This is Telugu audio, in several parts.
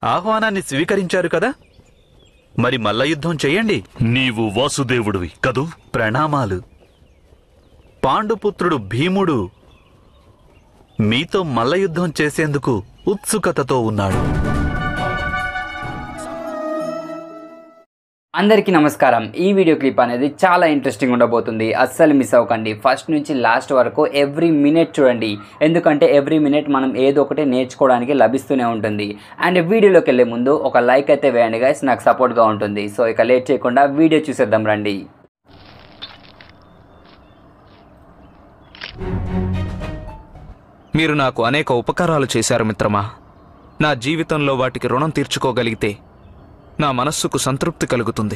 ఆహ్వానాన్ని స్వీకరించారు కదా మరి మల్ల యుద్ధం చెయ్యండి నీవు వాసుదేవుడివి కదూ ప్రణామాలు పాండుపుత్రుడు భీముడు మీతో మల్ల యుద్ధం చేసేందుకు ఉత్సుకతతో ఉన్నాడు అందరికీ నమస్కారం ఈ వీడియో క్లిప్ అనేది చాలా ఇంట్రెస్టింగ్ ఉండబోతుంది అస్సలు మిస్ అవ్వకండి ఫస్ట్ నుంచి లాస్ట్ వరకు ఎవ్రీ మినిట్ చూడండి ఎందుకంటే ఎవ్రీ మినిట్ మనం ఏదో ఒకటి నేర్చుకోవడానికి లభిస్తూనే ఉంటుంది అండ్ వీడియోలోకి వెళ్ళే ముందు ఒక లైక్ అయితే వేయండి గైస్ నాకు సపోర్ట్గా ఉంటుంది సో ఇక లేట్ చేయకుండా వీడియో చూసేద్దాం రండి మీరు నాకు అనేక ఉపకారాలు చేశారు మిత్రమా నా జీవితంలో వాటికి రుణం తీర్చుకోగలిగితే నా మనస్సుకు సంతృప్తి కలుగుతుంది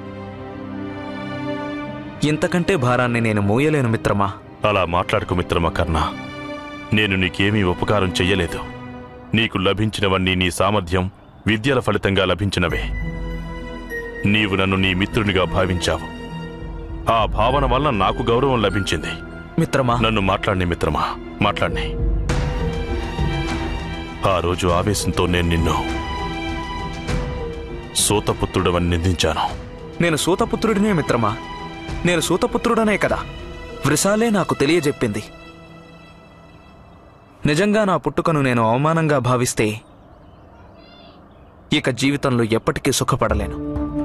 ఇంతకంటే భారాన్ని నేను మోయలేను మిత్రమా అలా మాట్లాడుకు మిత్రమా కర్ణ నేను నీకేమీ ఉపకారం చెయ్యలేదు నీకు లభించినవన్నీ నీ సామర్థ్యం విద్యల ఫలితంగా లభించినవే నీవు నన్ను నీ మిత్రునిగా భావించావు ఆ భావన వల్ల నాకు గౌరవం లభించింది మిత్రమా నన్ను మాట్లాడిని మిత్రమా మాట్లాడిని ఆ రోజు ఆవేశంతో నేను నిన్ను సూతపుత్రుడవని నిందించాను నేను సూతపుత్రుడినే మిత్రమా నేను సూతపుత్రుడనే కదా వృషాలే నాకు తెలియజెప్పింది నిజంగా నా పుట్టుకను నేను అవమానంగా భావిస్తే ఇక జీవితంలో ఎప్పటికీ సుఖపడలేను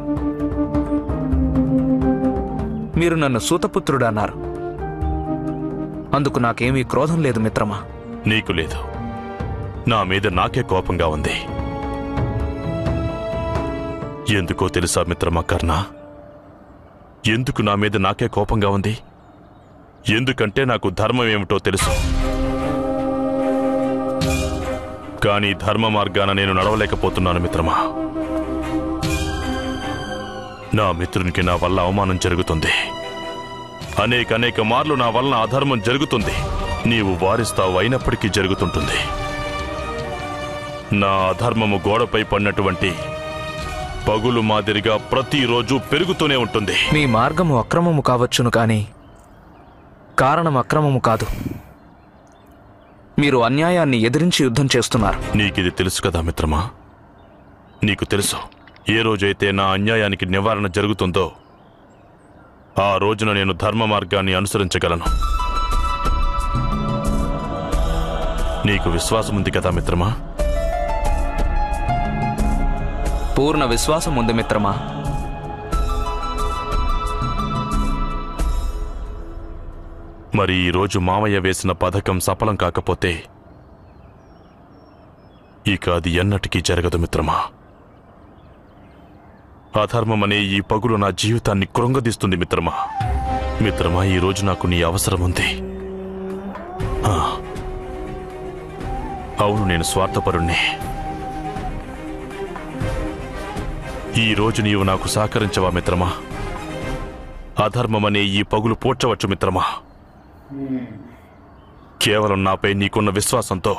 మీరు నన్ను సూతపుత్రుడన్నారు అందుకు నాకేమీ క్రోధం లేదు మిత్రమా నీకు లేదు నా మీద నాకే కోపంగా ఉంది ఎందుకో తెలుసా మిత్రమా కర్ణ ఎందుకు నా మీద నాకే కోపంగా ఉంది ఎందుకంటే నాకు ధర్మం ఏమిటో తెలుసు కానీ ధర్మ మార్గాన నేను నడవలేకపోతున్నాను మిత్రమా నా మిత్రునికి నా వల్ల అవమానం జరుగుతుంది అనేక అనేక మార్లు నా వలన అధర్మం జరుగుతుంది నీవు వారిస్తావు అయినప్పటికీ జరుగుతుంటుంది నా అధర్మము గోడపై పడినటువంటి పగులు మాదిరిగా ప్రతిరోజు పెరుగుతూనే ఉంటుంది మీ మార్గము అక్రమము కావచ్చును కాని కారణం అక్రమము కాదు మీరు అన్యాయాన్ని ఎదిరించి యుద్ధం చేస్తున్నారు నీకిది తెలుసు కదా మిత్రమా నీకు తెలుసు ఏ రోజైతే నా అన్యాయానికి నివారణ జరుగుతుందో ఆ రోజున నేను ధర్మ మార్గాన్ని అనుసరించగలను నీకు విశ్వాసం ఉంది కదా మిత్రమా పూర్ణ విశ్వాసం ఉంది మిత్రమా మరి ఈ రోజు మామయ్య వేసిన పథకం సఫలం కాకపోతే ఇక అది ఎన్నటికీ జరగదు మిత్రమా అధర్మమనే ఈ పగులు నా జీవితాన్ని కృంగదీస్తుంది మిత్రమా మిత్రమా ఈ రోజు నాకు నీ అవసరం ఉంది ఆ. అవును నేను స్వార్థపరుణ్ణి ఈ రోజు నీవు నాకు సహకరించవా మిత్రమా అధర్మమనే ఈ పగులు పోడ్చవచ్చు మిత్రమా కేవలం నాపై నీకున్న విశ్వాసంతో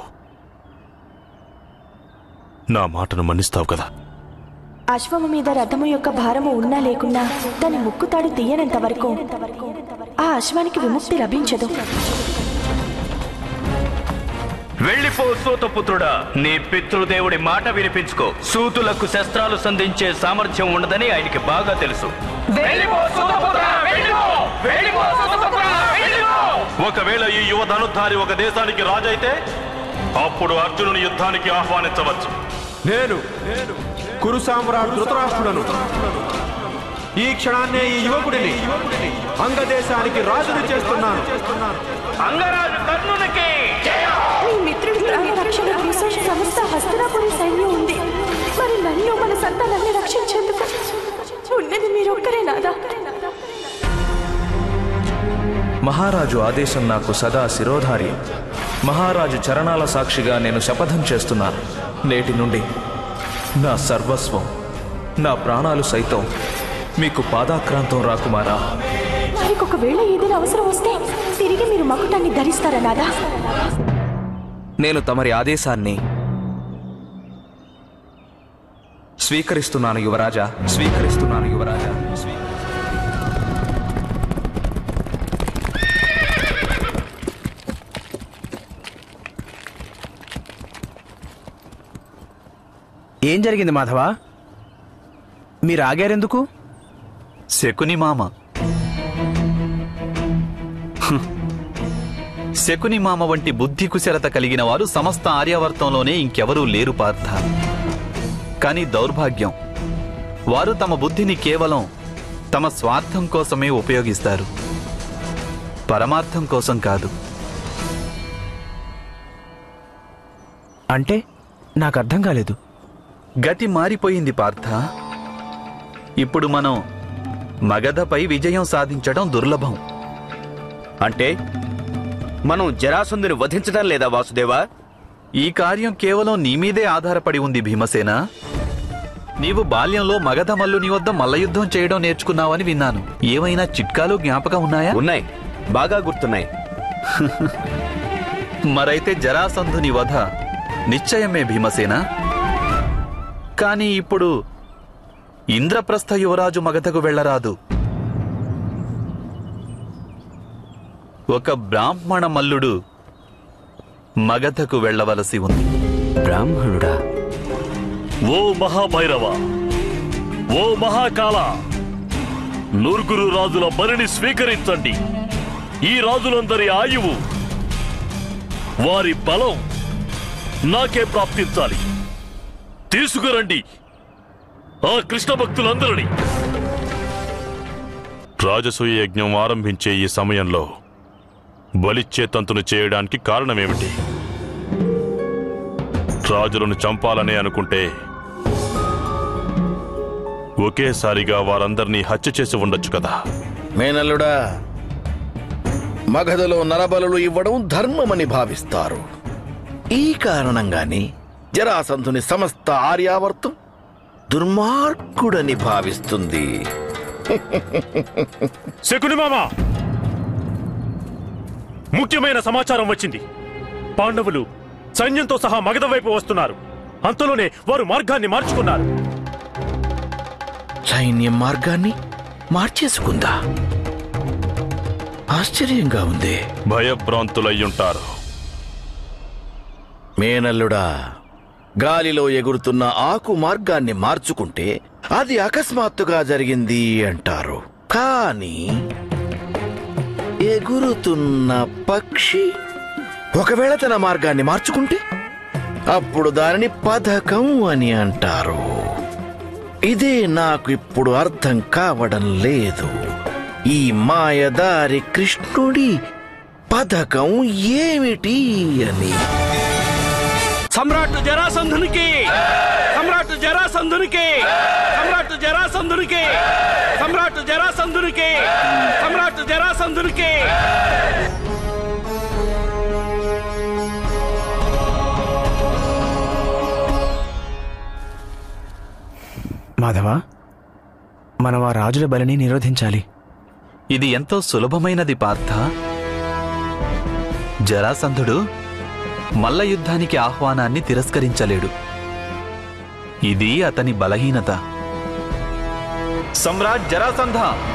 నా మాటను మన్నిస్తావు కదా అశ్వము మీద రథము యొక్క భారము ఉన్నా లేకున్నా దాని ముక్కుతాడు తీయనంత వరకు ఆ అశ్వానికి విముక్తి లభించదు వెళ్ళిపో సూతపుత్రుడా నీ పితృదేవుడి మాట వినిపించుకో సూతులకు శస్త్రాలు సంధించే సామర్థ్యం ఉండదని ఆయనకి బాగా తెలుసు ఒకవేళ ఈ యువ ధనుద్ధారి ఒక దేశానికి రాజైతే అప్పుడు అర్జునుని యుద్ధానికి ఆహ్వానించవచ్చు నేను కురు సామ్రాట్ ధృతరాష్ట్రుడను ఈ క్షణాన్నే ఈ యువకుడిని అంగదేశానికి రాజుని చేస్తున్నాను అంగరాజు కర్ణునికి మీ మిత్రుడి ప్రాణ రక్షణ కోసం సమస్త హస్తనాపురి సైన్యం ఉంది మరి నన్ను మన సంతానాన్ని రక్షించేందుకు ఉన్నది మీరొక్కరే నాదా మహారాజు ఆదేశం నాకు సదా శిరోధారి మహారాజు చరణాల సాక్షిగా నేను శపథం చేస్తున్నాను నేటి నుండి నా సర్వస్వం నా ప్రాణాలు సైతం మీకు పాదాక్రాంతం రాకుమారా వారికి ఒకవేళ ఏదైనా అవసరం వస్తే తిరిగి మీరు మకుటాన్ని ధరిస్తారా నాదా నేను తమరి ఆదేశాన్ని స్వీకరిస్తున్నాను యువరాజా స్వీకరిస్తున్నాను యువరాజా స్వీ- ఏం జరిగింది మాధవ మీరు ఆగారెందుకు శకుని మామ హ్. శకుని మామ వంటి బుద్ధి కుశలత కలిగిన వారు సమస్త ఆర్యావర్తంలోనే ఇంకెవరూ లేరు పార్థ కానీ దౌర్భాగ్యం వారు తమ బుద్ధిని కేవలం తమ స్వార్థం కోసమే ఉపయోగిస్తారు పరమార్థం కోసం కాదు అంటే నాకు అర్థం కాలేదు గతి మారిపోయింది పార్థ ఇప్పుడు మనం మగధపై విజయం సాధించడం దుర్లభం అంటే మనం జరాసంధుని వధించడం లేదా వాసుదేవా ఈ కార్యం కేవలం నీ మీదే ఆధారపడి ఉంది భీమసేన నీవు బాల్యంలో మగధ మల్లుని వద్ద మల్లయుద్ధం చేయడం నేర్చుకున్నావని విన్నాను ఏమైనా చిట్కాలు జ్ఞాపకం ఉన్నాయా ఉన్నాయి బాగా గుర్తున్నాయి మరైతే జరాసంధుని వధ నిశ్చయమే భీమసేన కానీ ఇప్పుడు ఇంద్రప్రస్థ యువరాజు మగధకు వెళ్ళరాదు ఒక బ్రాహ్మణ మల్లుడు మగధకు వెళ్ళవలసి ఉంది బ్రాహ్మణుడా ఓ మహాభైరవ ఓ మహాకాల నూరుగురు రాజుల బలిని స్వీకరించండి ఈ రాజులందరి ఆయువు వారి బలం నాకే ప్రాప్తించాలి తీసుకురండి ఆ కృష్ణ భక్తులందరినీ రాజసూయ యజ్ఞం ఆరంభించే ఈ సమయంలో బలిచ్చే తంతును చేయడానికి కారణమేమిటి రాజులను చంపాలనే అనుకుంటే ఒకేసారిగా వారందరినీ హత్య చేసి ఉండొచ్చు కదా మేనల్లుడా మగధలో నరబలులు ఇవ్వడం ధర్మమని భావిస్తారు ఈ కారణంగానే జరాసంధుని సమస్త ఆర్యావర్తం దుర్మార్గుడని భావిస్తుంది శకుని మామ ముఖ్యమైన సమాచారం వచ్చింది పాండవులు సైన్యంతో సహా మగధ వైపు వస్తున్నారు అంతలోనే వారు మార్గాన్ని మార్చుకున్నారు సైన్యం మార్గాన్ని మార్చేసుకుందా ఆశ్చర్యంగా ఉంది భయభ్రాంతులయ్యుంటారు మేనల్లుడా గాలిలో ఎగురుతున్న ఆకు మార్గాన్ని మార్చుకుంటే అది అకస్మాత్తుగా జరిగింది అంటారు కానీ ఎగురుతున్న పక్షి ఒకవేళ తన మార్గాన్ని మార్చుకుంటే అప్పుడు దానిని పథకం అని అంటారు ఇదే నాకు ఇప్పుడు అర్థం కావడం లేదు ఈ మాయదారి కృష్ణుడి పథకం ఏమిటి అని సమ్రాట్ జరాసంధునికి సమ్రాట్ జరాసంధునికి సమ్రాట్ జరాసంధునికి సమ్రాట్ జరాసంధునికి సమ్రాట్ జరాసంధునికి మాధవ మనం ఆ రాజుల బలిని నిరోధించాలి ఇది ఎంతో సులభమైనది పార్థ జరాసంధుడు మల్ల యుద్ధానికి ఆహ్వానాన్ని తిరస్కరించలేడు ఇది అతని బలహీనత సమ్రాట్ జరాసంధ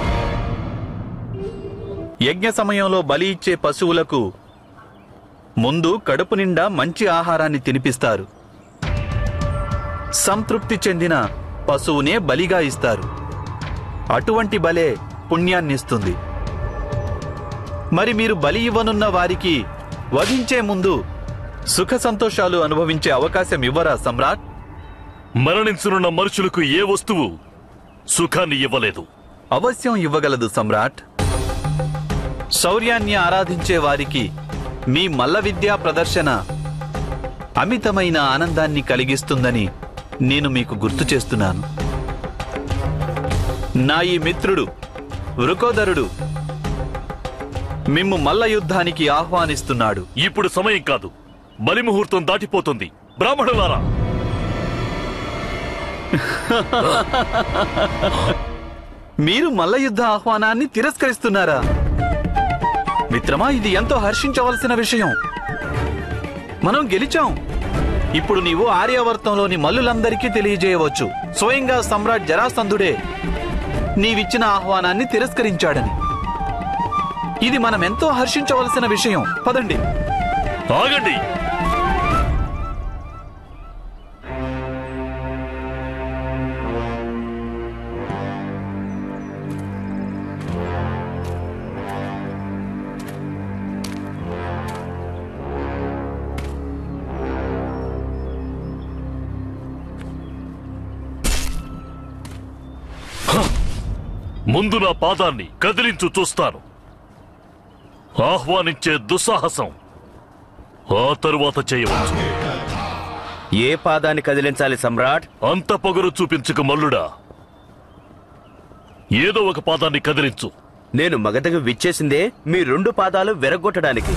యజ్ఞ సమయంలో బలి ఇచ్చే పశువులకు ముందు కడుపు నిండా మంచి ఆహారాన్ని తినిపిస్తారు సంతృప్తి చెందిన పశువునే బలిగా ఇస్తారు అటువంటి బలే పుణ్యాన్నిస్తుంది మరి మీరు బలి ఇవ్వనున్న వారికి వధించే ముందు సుఖ సంతోషాలు అనుభవించే అవకాశం ఇవ్వరా సమ్రాట్ మరణించనున్న మనుషులకు ఏ వస్తువు సుఖాన్ని ఇవ్వలేదు అవశ్యం ఇవ్వగలదు సమ్రాట్ శౌర్యాన్ని ఆరాధించే వారికి మీ మల్ల విద్యా ప్రదర్శన అమితమైన ఆనందాన్ని కలిగిస్తుందని నేను మీకు గుర్తు చేస్తున్నాను నా ఈ మిత్రుడు వృకోదరుడు మిమ్ము మల్ల యుద్ధానికి ఆహ్వానిస్తున్నాడు ఇప్పుడు సమయం కాదు బలి ముహూర్తం దాటిపోతుంది బ్రాహ్మణులారా మీరు మల్ల యుద్ధ ఆహ్వానాన్ని తిరస్కరిస్తున్నారా మిత్రమా ఇది ఎంతో హర్షించవలసిన విషయం మనం గెలిచాం ఇప్పుడు నీవు ఆర్యావర్తంలోని మల్లులందరికీ తెలియజేయవచ్చు స్వయంగా సమ్రాట్ జరాసంధుడే నీవిచ్చిన ఆహ్వానాన్ని తిరస్కరించాడని ఇది మనం ఎంతో హర్షించవలసిన విషయం పదండి ఆగండి ముందు నా పాదాన్ని కదిలించు చూస్తాను ఆహ్వానించే దుస్సాహసం ఆ తరువాత చేయవచ్చు ఏ పాదాన్ని కదిలించాలి సమ్రాట్ అంత పొగరు చూపించుకు మల్లుడా ఏదో ఒక పాదాన్ని కదిలించు నేను మగధకు విచ్చేసిందే మీ రెండు పాదాలు విరగొట్టడానికి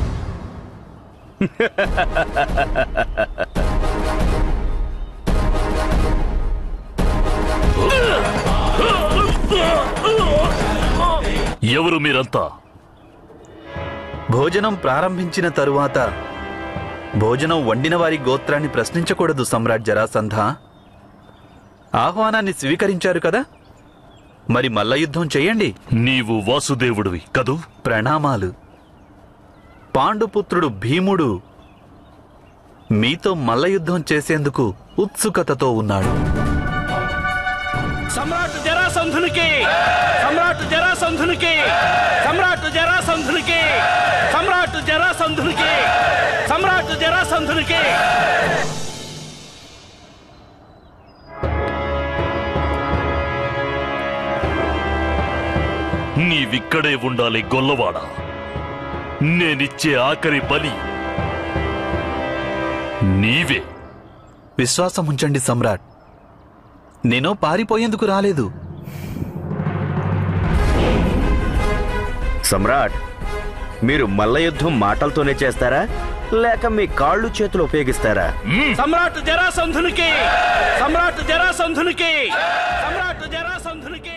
ఎవరు మీరంతా భోజనం ప్రారంభించిన తరువాత భోజనం వండిన వారి గోత్రాన్ని ప్రశ్నించకూడదు సమ్రాట్ జరాసంధ ఆహ్వానాన్ని స్వీకరించారు కదా మరి మల్ల యుద్ధం చెయ్యండి నీవు వాసుదేవుడివి కదూ ప్రణామాలు పాండుపుత్రుడు భీముడు మీతో మల్ల యుద్ధం చేసేందుకు ఉత్సుకతతో ఉన్నాడు సమ్రాట్ జరాసంధునికి సమ్రాట్ జరాసంధునికి సమ్రాట్ జరాసంధునికి సమ్రాట్ జరాసంధునికి సమ్రాట్ జరాసంధునికి నీవిక్కడే ఉండాలి గొల్లవాడ నేనిచ్చే ఆఖరి బలి నీవే విశ్వాసం ఉంచండి సమ్రాట్ నేను పారిపోయేందుకు రాలేదు సమ్రాట్ మీరు మల్ల యుద్ధం మాటలతోనే చేస్తారా లేక మీ కాళ్ళు చేతులు ఉపయోగిస్తారా సమ్రాట్ జరాసంధునికి సమ్రాట్ జరాసంధునికి సమ్రాట్ జరాసంధునికి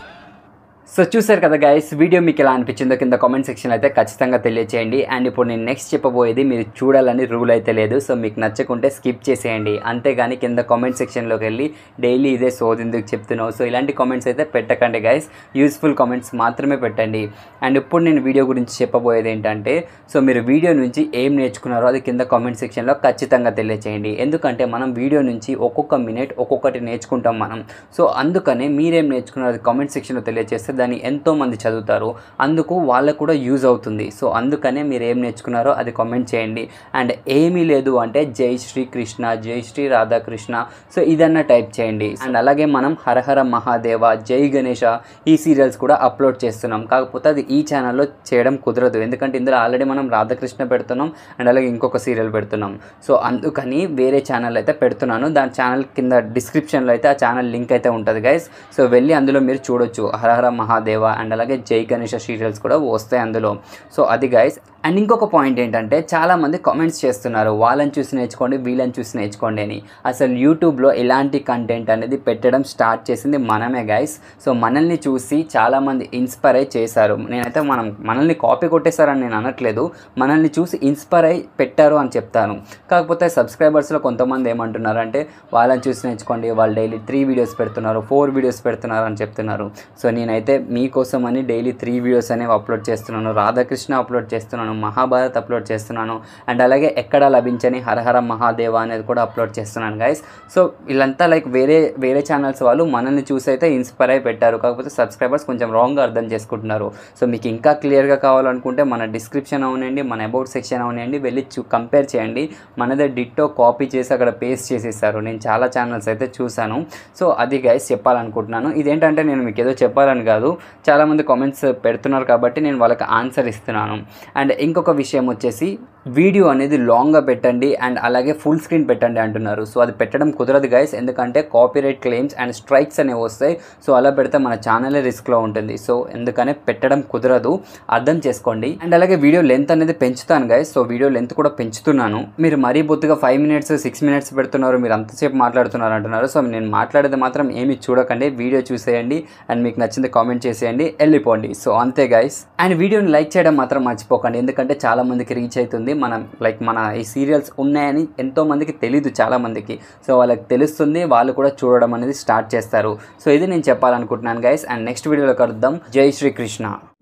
సో చూసారు కదా గైస్ వీడియో మీకు ఎలా అనిపించిందో కింద కామెంట్ సెక్షన్లో అయితే ఖచ్చితంగా తెలియచేయండి అండ్ ఇప్పుడు నేను నెక్స్ట్ చెప్పబోయేది మీరు చూడాలని రూల్ అయితే లేదు సో మీకు నచ్చకుంటే స్కిప్ చేసేయండి అంతేగాని కింద కామెంట్ సెక్షన్లోకి వెళ్ళి డైలీ ఇదే సోది ఎందుకు చెప్తున్నావు సో ఇలాంటి కామెంట్స్ అయితే పెట్టకండి గైస్ యూస్ఫుల్ కామెంట్స్ మాత్రమే పెట్టండి అండ్ ఇప్పుడు నేను వీడియో గురించి చెప్పబోయేది ఏంటంటే సో మీరు వీడియో నుంచి ఏం నేర్చుకున్నారో అది కింద కామెంట్ సెక్షన్లో ఖచ్చితంగా తెలియచేయండి ఎందుకంటే మనం వీడియో నుంచి ఒక్కొక్క మినిట్ ఒక్కొక్కటి నేర్చుకుంటాం మనం సో అందుకనే మీరేం నేర్చుకున్నారో అది కామెంట్ సెక్షన్లో తెలియజేస్తే దాన్ని ఎంతో మంది చదువుతారు అందుకు వాళ్ళకు కూడా యూజ్ అవుతుంది సో అందుకనే మీరు ఏం నేర్చుకున్నారో అది కామెంట్ చేయండి అండ్ ఏమీ లేదు అంటే జై శ్రీ కృష్ణ జై శ్రీ రాధాకృష్ణ సో ఇదన్నా టైప్ చేయండి అండ్ అలాగే మనం హరహర మహాదేవ జై గణేష ఈ సీరియల్స్ కూడా అప్లోడ్ చేస్తున్నాం కాకపోతే అది ఈ ఛానల్లో చేయడం కుదరదు ఎందుకంటే ఇందులో ఆల్రెడీ మనం రాధాకృష్ణ పెడుతున్నాం అండ్ అలాగే ఇంకొక సీరియల్ పెడుతున్నాం సో అందుకని వేరే ఛానల్ అయితే పెడుతున్నాను దాని ఛానల్ కింద డిస్క్రిప్షన్లో అయితే ఆ ఛానల్ లింక్ అయితే ఉంటుంది గైస్ సో వెళ్ళి అందులో మీరు చూడొచ్చు హరహర మహాదేవ అండ్ అలాగే జై గణేష సీరియల్స్ కూడా వస్తాయి అందులో సో అది గైస్ అండ్ ఇంకొక పాయింట్ ఏంటంటే చాలామంది కామెంట్స్ చేస్తున్నారు వాళ్ళని చూసి నేర్చుకోండి వీళ్ళని చూసి నేర్చుకోండి అని అసలు యూట్యూబ్లో ఇలాంటి కంటెంట్ అనేది పెట్టడం స్టార్ట్ చేసింది మనమే గైస్ సో మనల్ని చూసి చాలామంది ఇన్స్పైర్ అయి చేశారు నేనైతే మనం మనల్ని కాపీ కొట్టేశారని నేను అనట్లేదు మనల్ని చూసి ఇన్స్పైర్ అయి పెట్టారు అని చెప్తాను కాకపోతే సబ్స్క్రైబర్స్లో కొంతమంది ఏమంటున్నారంటే వాళ్ళని చూసి నేర్చుకోండి వాళ్ళు డైలీ త్రీ వీడియోస్ పెడుతున్నారు ఫోర్ వీడియోస్ పెడుతున్నారు అని చెప్తున్నారు సో నేనైతే మీకోసం అని డైలీ త్రీ వీడియోస్ అనేవి అప్లోడ్ చేస్తున్నాను రాధాకృష్ణ అప్లోడ్ చేస్తున్నాను మహాభారత్ అప్లోడ్ చేస్తున్నాను అండ్ అలాగే ఎక్కడ లభించని హరహర మహాదేవ అనేది కూడా అప్లోడ్ చేస్తున్నాను గైస్ సో వీళ్ళంతా లైక్ వేరే వేరే ఛానల్స్ వాళ్ళు మనల్ని చూసి అయితే ఇన్స్పైర్ అయి పెట్టారు కాకపోతే సబ్స్క్రైబర్స్ కొంచెం రాంగ్గా అర్థం చేసుకుంటున్నారు సో మీకు ఇంకా క్లియర్గా కావాలనుకుంటే మన డిస్క్రిప్షన్ అవనండి మన అబౌట్ సెక్షన్ అవనండి వెళ్ళి చూ కంపేర్ చేయండి మనదే డిట్టో కాపీ చేసి అక్కడ పేస్ట్ చేసేసారు నేను చాలా ఛానల్స్ అయితే చూశాను సో అది గైస్ చెప్పాలనుకుంటున్నాను ఇదేంటంటే నేను మీకు ఏదో చెప్పాలని కాదు చాలామంది కామెంట్స్ పెడుతున్నారు కాబట్టి నేను వాళ్ళకి ఆన్సర్ ఇస్తున్నాను అండ్ ఇంకొక విషయం వచ్చేసి వీడియో అనేది లాంగ్గా పెట్టండి అండ్ అలాగే ఫుల్ స్క్రీన్ పెట్టండి అంటున్నారు సో అది పెట్టడం కుదరదు గైస్ ఎందుకంటే కాపీరైట్ క్లెయిమ్స్ అండ్ స్ట్రైక్స్ అనేవి వస్తాయి సో అలా పెడితే మన ఛానలే రిస్క్లో ఉంటుంది సో ఎందుకనే పెట్టడం కుదరదు అర్థం చేసుకోండి అండ్ అలాగే వీడియో లెంత్ అనేది పెంచుతాను గైస్ సో వీడియో లెంత్ కూడా పెంచుతున్నాను మీరు మరీ బొత్తుగా ఫైవ్ మినిట్స్ సిక్స్ మినిట్స్ పెడుతున్నారు మీరు అంతసేపు మాట్లాడుతున్నారు అంటున్నారు సో నేను మాట్లాడేది మాత్రం ఏమి చూడకండి వీడియో చూసేయండి అండ్ మీకు నచ్చింది కామెంట్ చేసేయండి వెళ్ళిపోండి సో అంతే గైస్ అండ్ వీడియోని లైక్ చేయడం మాత్రం మర్చిపోకండి ఎందుకంటే చాలా మందికి రీచ్ అవుతుంది మనం లైక్ మన ఈ సీరియల్స్ ఉన్నాయని ఎంతో మందికి తెలీదు చాలా మందికి సో వాళ్ళకి తెలుస్తుంది వాళ్ళు కూడా చూడడం అనేది స్టార్ట్ చేస్తారు సో ఇది నేను చెప్పాలనుకుంటున్నాను గైస్ అండ్ నెక్స్ట్ వీడియోలో కలుద్దాం జై శ్రీకృష్ణ